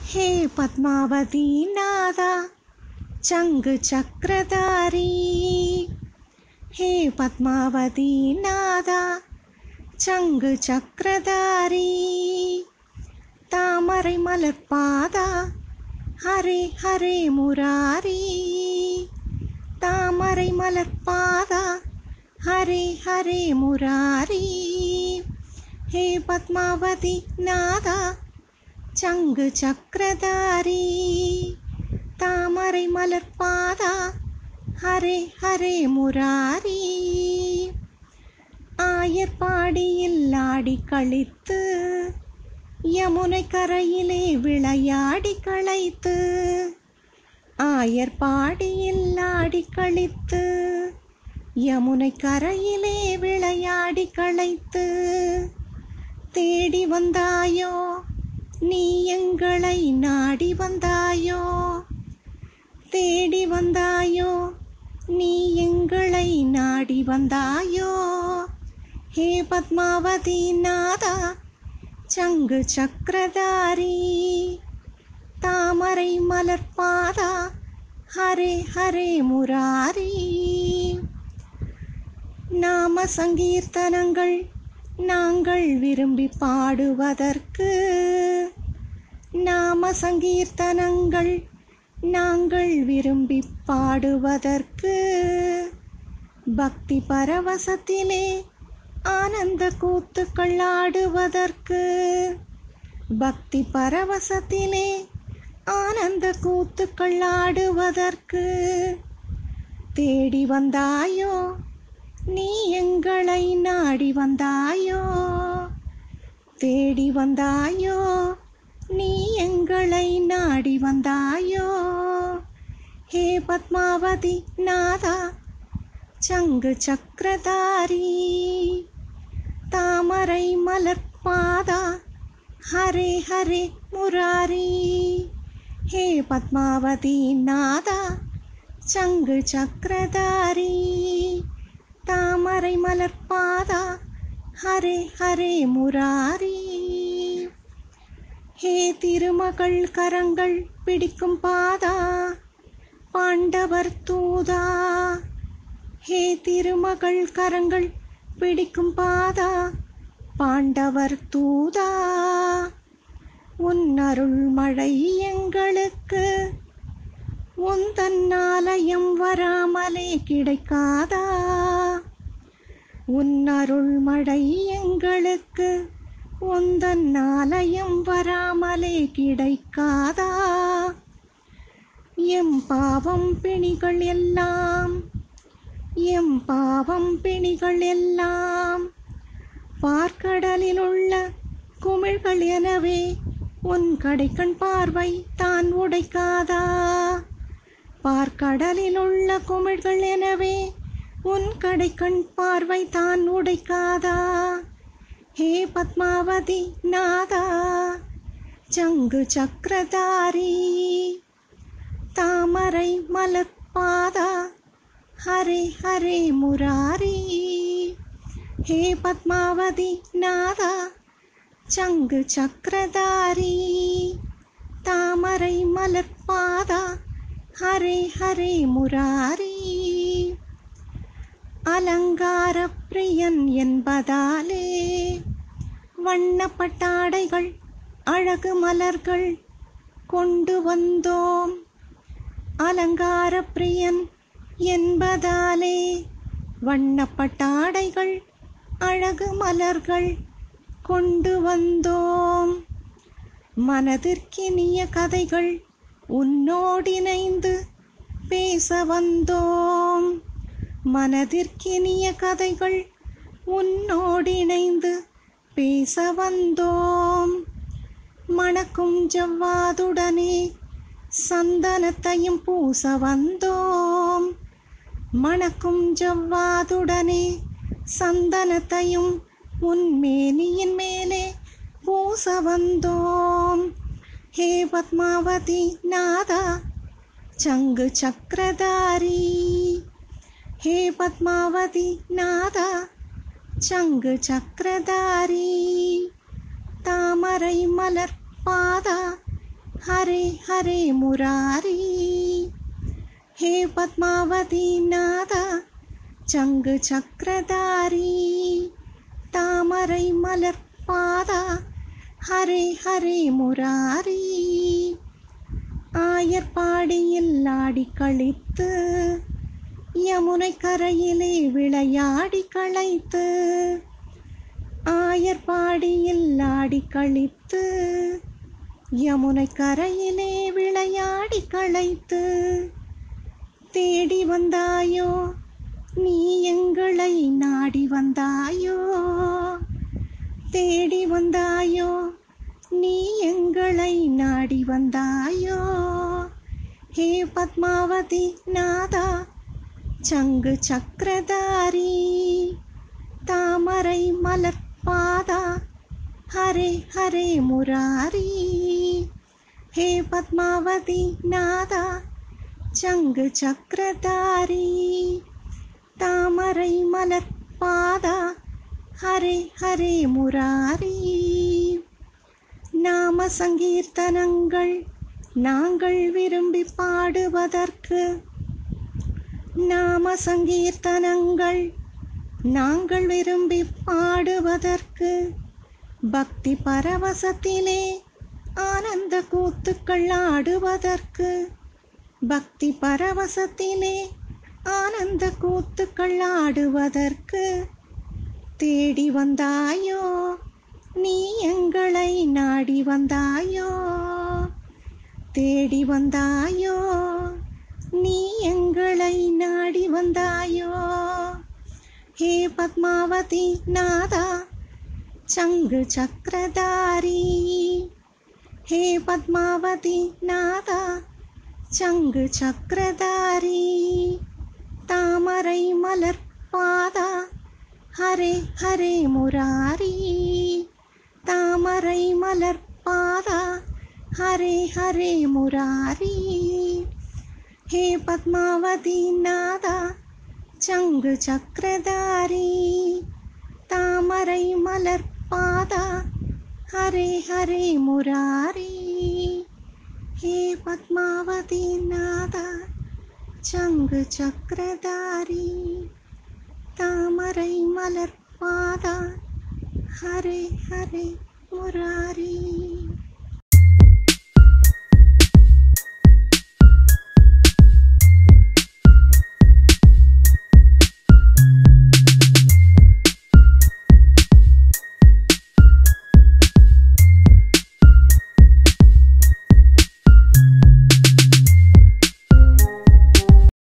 ஹே பத்மாவதி நாதா சங்கு சக்கரதாரி ஹே பத்மாவதி நாதா சங்கு சக்கரதாரி தாமரை மலர்பாதா ஹரே ஹரே முராரி தாமரை மலர்பாதா ஹரே ஹரே முராரி ஹே பத்மாவதி நாதா சங்கு சக்கரதாரி தாமரை மலர்பாதா ஹரே ஹரே முராரி ஆயர்பாடியில் ஆடி கழித்து யமுனை கரையிலே விளையாடி களைத்து ஆயர்பாடியில் ஆடி கழித்து யமுனை கரையிலே விளையாடி களைத்து தேடி வந்தாயோ நீ எங்களை நாடி வந்தாயோ தேடி வந்தாயோ நீ எங்களை நாடி வந்தாயோ ஹே பத்மாவதி நாதா சங்கு சக்கரதாரி தாமரை மலர்பாதா ஹரே ஹரே முராரி நாம சங்கீர்த்தனங்கள் நாங்கள் விரும்பி பாடுவதற்கு நாம சங்கீர்த்தனங்கள் நாங்கள் விரும்பி பாடுவதற்கு பக்தி பரவசத்திலே ஆனந்த கூத்துக்கள் ஆடுவதற்கு பக்தி பரவசத்திலே ஆனந்த கூத்துக்கள் ஆடுவதற்கு தேடி வந்தாயோ நீ எங்களை நாடி வந்தாயோ தேடி வந்தாயோ நீ எங்களை நாடி வந்தாயோ ஹே பத்மாவதி நாதா சங்கு சக்கரதாரி தாமரை மலர்பாதா ஹரே ஹரே முராரி ஹே பத்மாவதி நாதா சங்கு சக்கரதாரி தாமரை மலர்பாதா ஹரே ஹரே முராரி ஹே திருமகள் கரங்கள் பிடிக்கும் பாதா பாண்டவர் தூதா ஹே திருமகள் கரங்கள் பிடிக்கும் பாதா பாண்டவர் தூதா உன் அருள் மழை எங்களுக்கு உந்தன் ஆலயம் வராமலே கிடைக்காதா உன் அருள் மழை எங்களுக்கு உந்தன் ஆலயம் வராமலே கிடைக்காதா எம் பாவம் பிணிகள் எல்லாம் எம் பாவம் பிணிகள் எல்லாம் பார்க்கடலில் உள்ள குமிழ்கள் எனவே உன் கடைக்கண் பார்வை தான் உடைக்காதா பார்க்கடலில் உள்ள குமிழ்கள் எனவே உன் கடைக்கண் பார்வை தான் உடைக்காதா ஹே பத்மாவதி நாதா சங்கு சக்கரதாரி தாமரை மலர்பாதா ஹரே ஹரே முராரி ஹே பத்மாவதி நாதா சங்கு சக்கரதாரி தாமரை மலர்பாதா ஹரே ஹரே முராரி அலங்கார பிரியன் என்பதாலே வண்ணப்பட்டாடைகள் அழகு மலர்கள் கொண்டு வந்தோம் அலங்கார பிரியன் என்பதாலே வண்ணப்பட்டாடைகள் அழகு மலர்கள் கொண்டு வந்தோம் மனதிற்கினிய கதைகள் உன்னோடிணைந்து பேச வந்தோம் மனதிற்கினிய கதைகள் உன்னோடிணைந்து பேச வந்தோம் மணக்கும் ஜவ்வாதுடனே சந்தனத்தையும் பூச வந்தோம் மணக்கும் ஜவ்வாதுடனே சந்தனத்தையும் உன்மேனியின் மேலே பூச வந்தோம் ஹே பத்மாவதி நாதா சங்கு சக்கரதாரி ஹே பத்மாவதி நாதா சங்கு சக்கரதாரி தாமரை மலர் பாதா हरे हरे मुरारी हे पद्मावती नाद சங்கு சக்கரதாரி தாமரை மலர் பாதா ஹரே ஹரே முராரி ஆயர்பாடியில் ஆடி கழித்து யமுனை கரையிலே விளையாடி களைத்து ஆயர்பாடியில் ஆடி கழித்து யமுனை கரையிலே விளையாடி களைத்து தேடி வந்தாயோ நீ எங்களை நாடி வந்தாயோ தேடி வந்தாயோ நீ எங்களை நாடி வந்தாயோ ஹே பத்மாவதி நாதா சங்கு சக்கரதாரி தாமரை மலர் பாதா ஹரே ஹரே முராரி ஹே பத்மாவதி நாதா சங்கு சக்கரதாரி தாமரை மலர் பாதா ஹரே ஹரே முராரி நாம சங்கீர்த்தனங்கள் நாங்கள் விரும்பி பாடுவதற்கு நாம சங்கீர்த்தனங்கள் நாங்கள் விரும்பி பாடுவதற்கு பக்தி பரவசத்திலே ஆனந்த கூத்துக்கள் ஆடுவதற்கு பக்தி பரவசத்திலே ஆனந்த கூத்துக்கள் ஆடுவதற்கு தேடி வந்தாயோ நீ எங்களை நாடி வந்தாயோ தேடி வந்தாயோ நீ எங்களை நாடி வந்தாயோ ஹே பத்மாவதி நாதா சங்கு சக்கரதாரி ஹே பத்மாவதி நாதா சங்கு சக்கரதாரி தாமரை மலர் பாதா ஹரே ஹரே முராரி தாமரை மலர் பாதா ஹரே ஹரே முராரி ஹே பத்மாவதி நாதா சங்கு சக்கரதாரி தாமரை மலர் பாதா ஹரே ஹரே முராரி ஹே பத்மாவதி நாதா சங்கு சக்கரதாரி தாமரை மலர் பாதா ஹரே ஹரே முராரி